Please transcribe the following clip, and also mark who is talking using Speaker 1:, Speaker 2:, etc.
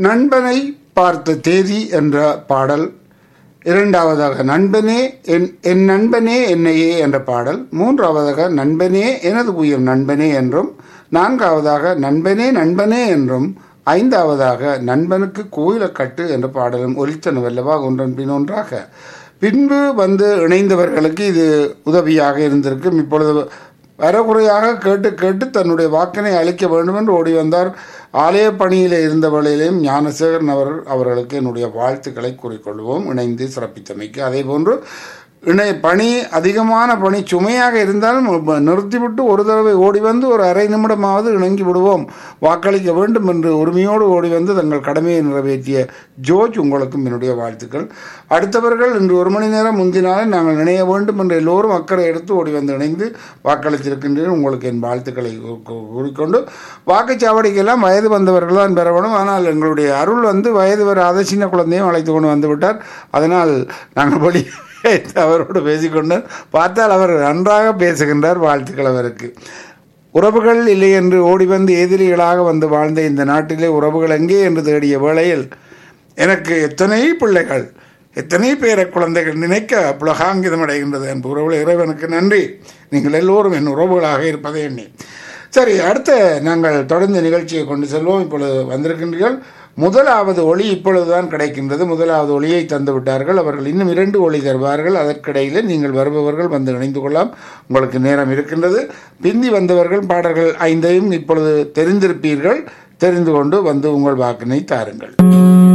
Speaker 1: நண்பனை பார்த்த தேதி என்ற பாடல் இரண்டாவதாக நண்பனே என் என் நண்பனே என்னையே என்ற பாடல் மூன்றாவதாக நண்பனே எனது உயிர் நண்பனே என்றும் நான்காவதாக நண்பனே நண்பனே என்றும் ஐந்தாவதாக நண்பனுக்கு கோயிலை கட்டு என்ற பாடலும் ஒலித்தனவல்லவா ஒன்றன் பின் ஒன்றாக பின்பு வந்து இணைந்தவர்களுக்கு இது உதவியாக இருந்திருக்கும் இப்பொழுது வரகுறையாக கேட்டு கேட்டு தன்னுடைய வாக்கினை அளிக்க வேண்டும் என்று ஓடி வந்தார் ஆலய பணியில் இருந்த வேளையிலும் ஞானசேகரன் அவர் அவர்களுக்கு என்னுடைய வாழ்த்துக்களை கூறிக்கொள்வோம் இணைந்து சிறப்பித்தமைக்கு அதே போன்று இணை பணி அதிகமான பணி சுமையாக இருந்தாலும் நிறுத்திவிட்டு ஒரு தடவை ஓடி வந்து ஒரு அரை நிமிடமாவது இணங்கி விடுவோம் வாக்களிக்க வேண்டும் என்று உரிமையோடு ஓடி வந்து தங்கள் கடமையை நிறைவேற்றிய ஜோர்ஜ் உங்களுக்கும் என்னுடைய வாழ்த்துக்கள் அடுத்தவர்கள் இன்று ஒரு மணி நேரம் முந்தினாலே நாங்கள் நினைய வேண்டும் என்று எல்லோரும் அக்கறை எடுத்து ஓடி வந்து இணைந்து வாக்களித்திருக்கின்றேன் உங்களுக்கு என் வாழ்த்துக்களை கூறிக்கொண்டு வாக்குச்சாவடிக்கெல்லாம் வயது வந்தவர்கள் தான் பெறப்படும் ஆனால் எங்களுடைய அருள் வந்து வயது வராத சின்ன குழந்தையும் அழைத்து கொண்டு வந்து விட்டார் அதனால் நாங்கள் படி அவரோடு பேசிக்கொண்டார் பார்த்தால் அவர் நன்றாக பேசுகின்றார் வாழ்த்துக்கள் அவருக்கு உறவுகள் இல்லை என்று ஓடி வந்து எதிரிகளாக வந்து வாழ்ந்த இந்த நாட்டிலே உறவுகள் எங்கே என்று தேடிய வேளையில் எனக்கு எத்தனை பிள்ளைகள் எத்தனை பேர குழந்தைகள் நினைக்க புலகாங்கிதம் அடைகின்றது என் உறவுகள் இறைவனுக்கு நன்றி நீங்கள் எல்லோரும் என் உறவுகளாக இருப்பதை எண்ணி சரி அடுத்த நாங்கள் தொடர்ந்து நிகழ்ச்சியை கொண்டு செல்வோம் இப்பொழுது வந்திருக்கின்றீர்கள் முதலாவது ஒளி இப்பொழுதுதான் கிடைக்கின்றது முதலாவது ஒளியை தந்து விட்டார்கள் அவர்கள் இன்னும் இரண்டு ஒளி தருவார்கள் அதற்கிடையில் நீங்கள் வருபவர்கள் வந்து இணைந்து கொள்ளலாம் உங்களுக்கு நேரம் இருக்கின்றது பிந்தி வந்தவர்கள் பாடல்கள் ஐந்தையும் இப்பொழுது தெரிந்திருப்பீர்கள் தெரிந்து கொண்டு வந்து உங்கள் வாக்கினை தாருங்கள்